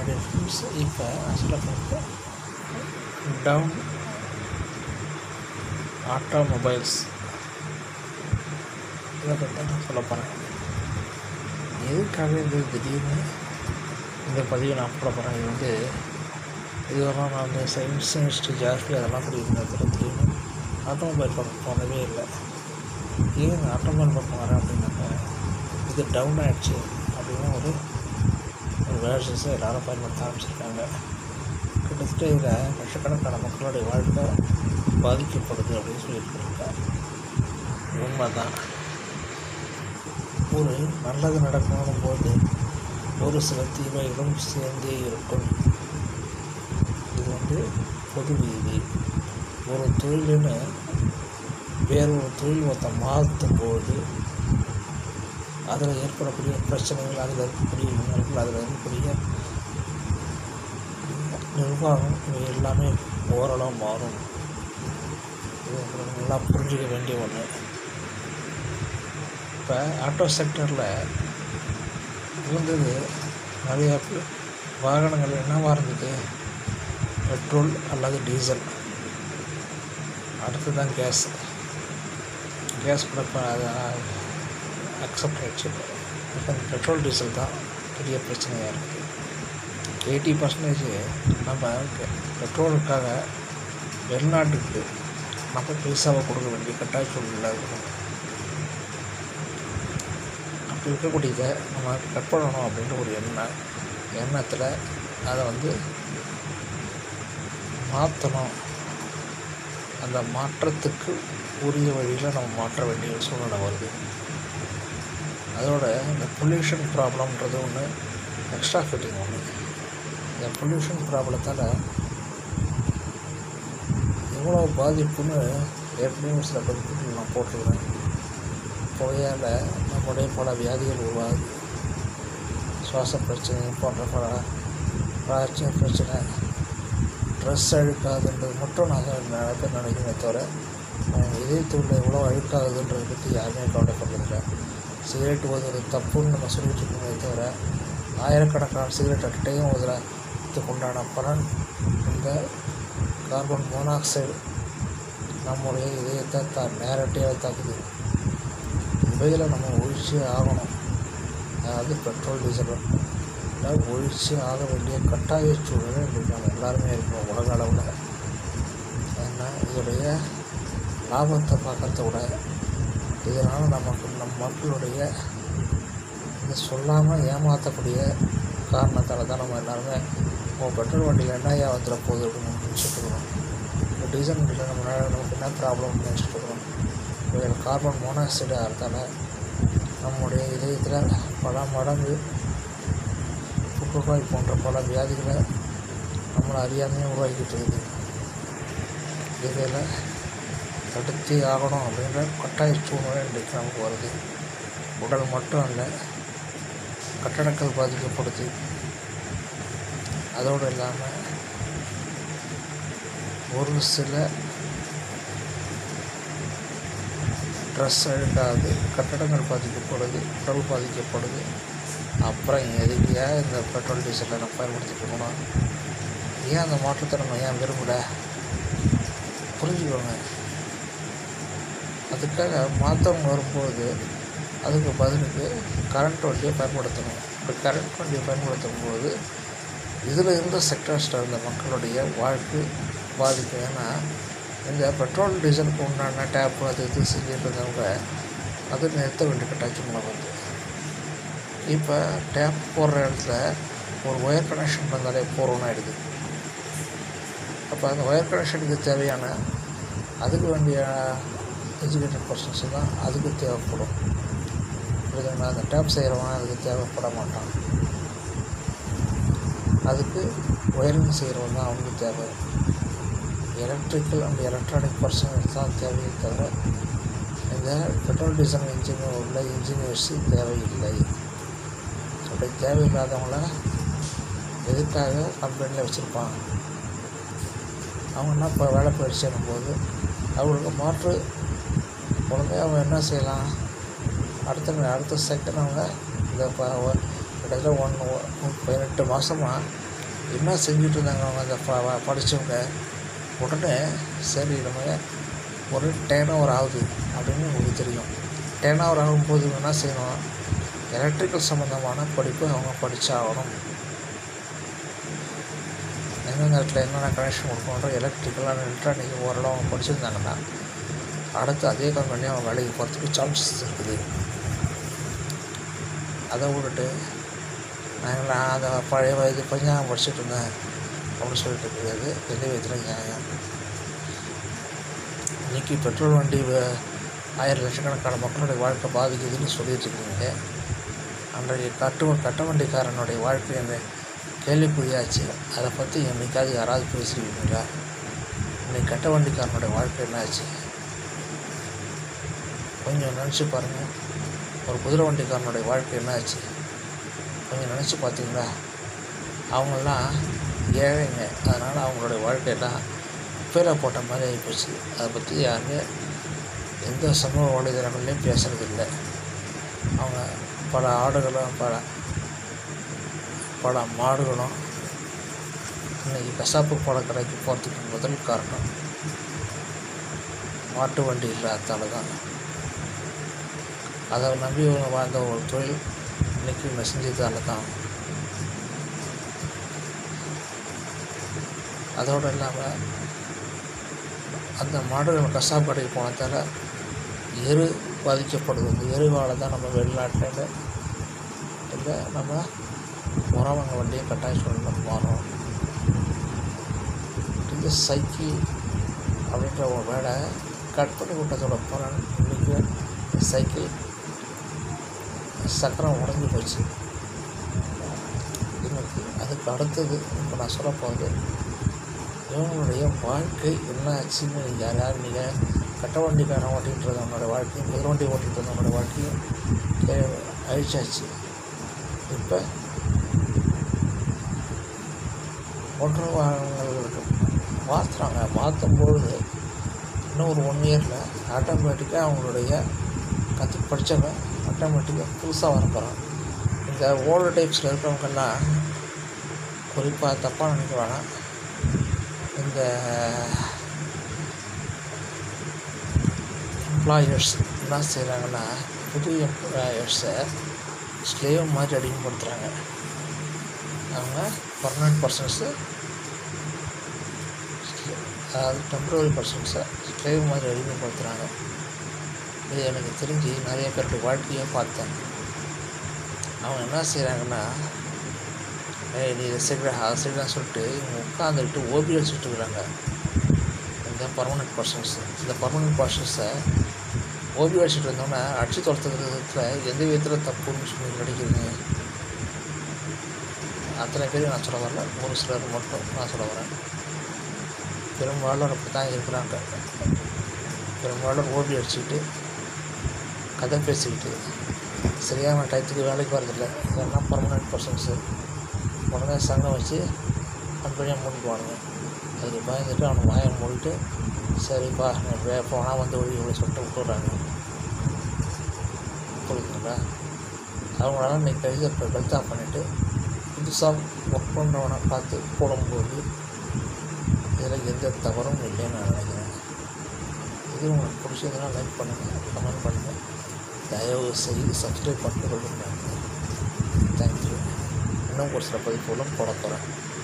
dear friends இப்போ நான் சொல்ல போகிறது டவுன் ஆட்டோமொபைல்ஸ் இதை பற்றி தான் நான் சொல்ல போகிறேன் எதுக்காக இந்த திடீர்னு இந்த பதிவை நான் போட போகிறேன் இது வந்து இதுவரெல்லாம் நான் வந்து சயின்ஸ் ஹிஸ்ட்ரி ஜாஸ்தி அதெல்லாம் படிக்கிறேன் திடீர்னு ஆட்டோமொபைல் பக்கம் போனதே இல்லை ஏன் நான் ஆட்டோமொபைல் பக்கம் வரேன் அப்படின்னாக்க இது டவுன் ஆகிடுச்சு அப்படின்னு ஒரு ஒரு வேர்ஷன்ஸை எல்லாரும் பயன்படுத்த ஆரம்பிச்சிருக்காங்க கிட்டத்தட்ட இதில் லட்சக்கணக்கான மக்களுடைய வாழ்க்கை பாதிக்கப்படுது அப்படின்னு சொல்லிட்டு இருக்காங்க உண்மை தான் ஒரு நல்லது நடக்கணும் போது ஒரு சில தீமைகளும் சேர்ந்தே இருக்கும் இது வந்து பொது விதி ஒரு தொழிலுன்னு வேற ஒரு தொழில் ஒருத்தன் மாற்றும் போது அதில் ஏற்படக்கூடிய பிரச்சனைகள் அதில் இருக்கக்கூடிய இன்னல்கள் அதில் இருக்கக்கூடிய நிர்வாகம் இவை எல்லாமே ஓரளவு மாறும் இது உங்களுக்கு நல்லா புரிஞ்சிக்க வேண்டிய ஒன்று இப்போ ஆட்டோ செக்டரில் இருந்தது நிறையா பேர் வாகனங்கள் என்னவாக இருந்தது பெட்ரோல் அல்லது டீசல் அடுத்து தான் கேஸ் கேஸ் கூட இப்போ அது அக்செப்ட் ஆகிடுச்சு இப்போ பெட்ரோல் டீசல் தான் பெரிய பிரச்சனையாக இருக்குது எயிட்டி பர்சன்டேஜ் நம்ம பெட்ரோலுக்காக வெளிநாட்டுக்கு நம்ம பைசாவை கொடுக்க வேண்டிய கட்டாய சூழ்நிலை இருக்கணும் அப்படி இருக்கக்கூடியதை நம்ம கட் பண்ணணும் அப்படின்ற ஒரு எண்ணம் எண்ணத்தில் அதை வந்து மாற்றணும் அந்த மாற்றத்துக்கு உரிய வழியில் நம்ம மாற்ற வேண்டிய சூழ்நிலை வருது அதோட இந்த பொல்யூஷன் ப்ராப்ளம்ன்றது ஒன்று எக்ஸ்ட்ரா ஃபிட்டிங் ஒன்று இந்த பொல்யூஷன் ப்ராப்ளத்தால் எவ்வளோ பாதிப்புன்னு ஏற்கனவே ஒரு சில பதிப்புகள் நான் போட்டிருக்கிறேன் புகையால் நம்முடைய பல வியாதிகள் உருவாகுது சுவாச பிரச்சனை போன்ற பல பிரச்சனை பிரச்சனை ட்ரெஸ் அழுக்காதுன்றது மட்டும் நாங்கள் நிறைய பேர் நினைக்கிறே தவிர இதயத்தூரில் எவ்வளோ அழுக்காகுதுன்றதை பற்றி யாருமே கவலைப்படுறதில்லை சிகரெட் ஊதுறது தப்புன்னு நம்ம சொல்லிட்டு இருக்கோமே தவிர ஆயிரக்கணக்கான சிகரெட் அட்டையும் ஊதுறதுக்கு உண்டான பலன் இந்த கார்பன் மோனாக்சைடு நம்முடைய இதயத்தை த நேரடியாக தாக்குது இவையில் நம்ம ஒழிச்சே ஆகணும் அதாவது பெட்ரோல் டீசல் அதாவது ஒழிச்சு ஆக வேண்டிய கட்டாய சூழ்நிலை இன்றைக்கு நம்ம எல்லாருமே இருக்கோம் உலக அளவில் ஏன்னா இதோடைய லாபத்தை பார்க்கறத விட இதனால் நமக்கு நம் மக்களுடைய இந்த சொல்லாமல் ஏமாற்றக்கூடிய காரணத்தால் தான் நம்ம எல்லாருமே ஓ பெட்ரோல் வண்டியில் என்னையா வந்துட போகுது அப்படின்னு நினச்சிட்டு இருக்கிறோம் இப்போ டீசல் வண்டியில் நம்ம நமக்கு என்ன ப்ராப்ளம் நினச்சிட்டு இருக்கிறோம் இதில் கார்பன் மோனாக்சைடு ஆகிறதால நம்முடைய இதயத்தில் பல மடங்கு புற்றுநோய் போன்ற பல வியாதிகளை நம்மளை அறியாமையே உருவாக்கிட்டு இருக்குது இதில் தடுத்தே ஆகணும் அப்படின்ற கட்டாய சூழ்நிலை இன்றைக்கு நமக்கு வருது உடல் மட்டும் அல்ல கட்டடங்கள் பாதிக்கப்படுது அதோடு இல்லாமல் ஒரு சில ட்ரெஸ் அழுக்காது கட்டடங்கள் பாதிக்கப்படுது உடல் பாதிக்கப்படுது அப்புறம் எதுக்கியா இந்த பெட்ரோல் டீசலை நம்ம பயன்படுத்திட்டு இருக்கணும் ஏன் அந்த மாற்றத்தை நம்ம ஏன் விரும்பலை புரிஞ்சுக்கோங்க அதுக்காக மாற்றவங்க வரும்போது அதுக்கு பதிலுக்கு கரண்ட் வண்டியை பயன்படுத்தணும் இப்போ கரண்ட் வண்டியை பயன்படுத்தும் போது இதில் இருந்த செக்டர்ஸில் இருந்த மக்களுடைய வாழ்க்கை பாதிக்கும் ஏன்னா இந்த பெட்ரோல் டீசலுக்கு உண்டான டேப்பு அது இது செஞ்சுட்டு இருந்தவங்க அது நிறுத்த வேண்டிய கட்டாயத்தில் வந்து இப்போ டேப் போடுற இடத்துல ஒரு ஒயர் கனெக்ஷன் இருந்தாலே போகிறோன்னு ஆகிடுது அப்போ அந்த ஒயர் கனெக்ஷனுக்கு தேவையான அதுக்கு வேண்டிய எஜுகேட்டட் பர்சன்ஸ் தான் அதுக்கு தேவைப்படும் புரியுதுங்களா அந்த டேப் செய்கிறவன் அதுக்கு தேவைப்பட மாட்டான் அதுக்கு ஒயரிங் செய்கிறவன் தான் அவனுக்கு தேவை எலக்ட்ரிக்கல் அண்ட் எலக்ட்ரானிக் பர்சன்ஸ் தான் தேவையே தவிர இந்த பெட்ரோல் டீசல் இன்ஜினியர் உள்ள இன்ஜினியர்ஸு தேவையில்லை அப்படி தேவையில்லாதவங்கள எதுக்காக கம்பெனியில் வச்சுருப்பான் அவங்க என்ன இப்போ வேலை பயிற்சி போது அவங்களுக்கு மாற்று உடனே அவங்க என்ன செய்யலாம் அடுத்த அடுத்த செகண்ட் அவங்க இந்த இப்போ கிட்டத்தட்ட ஒன் பதினெட்டு மாதமாக என்ன செஞ்சுட்டு இருந்தாங்க அவங்க அந்த ப ப- படிச்சவங்க உடனே சரி நம்ம ஒரு டேர்ன் ஓவர் ஆகுது அப்படின்னு உங்களுக்கு தெரியும் டேர்ன் ஓவர் ஆகும்போது என்ன செய்யணும் எலக்ட்ரிக்கல் சம்மந்தமான படிப்பு அவங்க படித்தாகணும் எந்தெந்த இடத்துல என்னென்ன கனெக்ஷன் கொடுக்கணுன்ற எலக்ட்ரிக்கலாக எலக்ட்ரானிக் ஓரளவு அவங்க படிச்சிருந்தாங்கன்னா அடுத்து அதே கம்பெனி அவங்க வேலைக்கு போகிறதுக்கு சான்சஸ் இருக்குது அதை விட்டுட்டு நாங்களாம் அந்த பழைய வயது பஞ்சாங்கம் படிச்சுட்டு இருந்தேன் அப்படின்னு சொல்லிட்டு இருக்கிறது எந்த விதத்தில் நியாயம் இன்றைக்கி பெட்ரோல் வண்டி வ- ஆயிரம் லட்சக்கணக்கான மக்களுடைய வாழ்க்கை பாதிக்குதுன்னு சொல்லிட்டு இருக்கீங்க அன்றைய கட்டு கட்ட வண்டிக்காரனுடைய வாழ்க்கை என்ன கேள்விக்குறியாச்சு அதை பற்றி என்னைக்காவது யாராவது பேசிருக்கீங்களா இன்னைக்கு கட்ட வண்டிக்காரனுடைய வாழ்க்கை என்னாச்சு கொஞ்சம் நினச்சி பாருங்கள் ஒரு குதிரை வண்டிக்காரனுடைய வாழ்க்கை என்னாச்சு கொஞ்சம் நினச்சி பார்த்தீங்களா அவங்கெல்லாம் ஏழைங்க அதனால் அவங்களுடைய வாழ்க்கையெல்லாம் பேரை போட்ட மாதிரி ஆகிப்போச்சு அதை பற்றி யாருமே எந்த சமூக வலைதளங்கள்லையும் பேசுகிறதில்ல அவங்க பல ஆடுகளும் பல பல மாடுகளும் இன்னைக்கு கசாப்பு பழ கடைக்கு போகிறதுக்கு முதல் காரணம் மாட்டு வண்டி இல்லாததால தான் அதை நம்பி அவங்க வாழ்ந்த ஒரு தொழில் இன்னைக்கு நெசஞ்சதால தான் அதோடு இல்லாமல் அந்த மாடுகள் கசாப்பு கடைக்கு போனதால எரு பாதிக்கப்படுது இந்த எருவால் தான் நம்ம வெளிநாட்டில் இல்லை நம்ம உறவங்க வண்டியை கட்டாய சூழ்நிலை மாறும் இந்த சைக்கிள் அப்படின்ற ஒரு வேலை கட் பண்ணி விட்டதோட பலன் இன்றைக்கி சைக்கிள் சக்கரம் உடஞ்சி போச்சு இன்னைக்கு அதுக்கு அடுத்தது இப்போ நான் சொல்ல போகிறது இவங்களுடைய வாழ்க்கை என்ன ஆச்சுன்னு யார் யார் நீங்கள் கட்ட வண்டிக்காரன் ஓட்டிகிட்டு இருந்தவனோட வாழ்க்கையும் குதிரை வண்டி ஓட்டிகிட்டு இருந்தவனோட வாழ்க்கையும் கே- அழிச்சாச்சு இப்போ ஓட்டுநர் வாகனங்களுக்கு மாற்றுறாங்க மாற்றும்பொழுது இன்னும் ஒரு ஒன் இயரில் ஆட்டோமேட்டிக்காக அவங்களுடைய கற்று படித்தவன் ஆட்டோமேட்டிக்காக புதுசாக வர போகிறான் இந்த ஓல்டு டைப்ஸில் இருக்கிறவங்கெல்லாம் குறிப்பாக தப்பாக நினைக்க வேணாம் இந்த எம்ப்ளாயர்ஸ் என்ன செய்கிறாங்கன்னா புது எம்ப்ளாயர்ஸை ஸ்லேவ் மாதிரி அடிமைப்படுத்துகிறாங்க அவங்க பர்மனெண்ட் பர்சன்ஸு அதாவது டெம்பரரி பர்சன்ஸை ஸ்லேவ் மாதிரி அடிமைப்படுத்துகிறாங்க இது எனக்கு தெரிஞ்சு நிறைய பேருடைய வாழ்க்கையை பார்த்தேன் அவங்க என்ன செய்கிறாங்கன்னா ஏய் நீ இதை செய்கிற அதை செய்யலாம் சொல்லிட்டு இவங்க உட்காந்துக்கிட்டு ஓபி அடிச்சுட்டு இருக்கிறாங்க இந்த பர்மனெண்ட் பர்சன்ஸ் இந்த பர்மனெண்ட் பர்சன்ஸை ஓபி அடிச்சுட்டு இருந்தோன்னே அடிச்சு துரத்துறதுல எந்த விதத்தில் தப்புன்னு சொல்லி நடிக்கிறீங்க அத்தனை பேர் நான் சொல்ல வரல ஒரு சிலர் மட்டும் நான் சொல்ல வரேன் பெரும்பாலும் அப்படி தான் இருக்கிறாங்க பெரும்பாலும் ஓபி அடிச்சுக்கிட்டு கதை பேசிக்கிட்டு சரியான டயத்துக்கு வேலைக்கு வரதில்ல இதெல்லாம் பர்மனெண்ட் பர்சன்ஸு உடனே சங்கம் வச்சு கம்பெனியாக மூடிக்குவானுங்க அதுக்கு பயந்துட்டு அவனை வாயை மூடிட்டு சரிப்பா நீ வே போனால் வந்து ஒழி இவ்வளோ சொல்லிட்டு விட்டுறாங்க புரியுதுங்களா அவங்களால இன்னைக்கு கழுத இப்போ கழுத்தா பண்ணிவிட்டு புதுசாக ஒர்க் பண்ணுறவனை பார்த்து போடும்போது இதில் எந்த தவறும் இல்லைன்னு நான் நினைக்கிறேன் இது உங்களுக்கு பிடிச்சதுன்னா லைக் பண்ணுங்கள் கமெண்ட் பண்ணுங்கள் தயவு செய்து சப்ஸ்கிரைப் பண்ணிட்டு கொள்ளுங்கள் தேங்க்யூ இன்னும் ஒரு சில பதிப்புகளும் போட போகிறேன்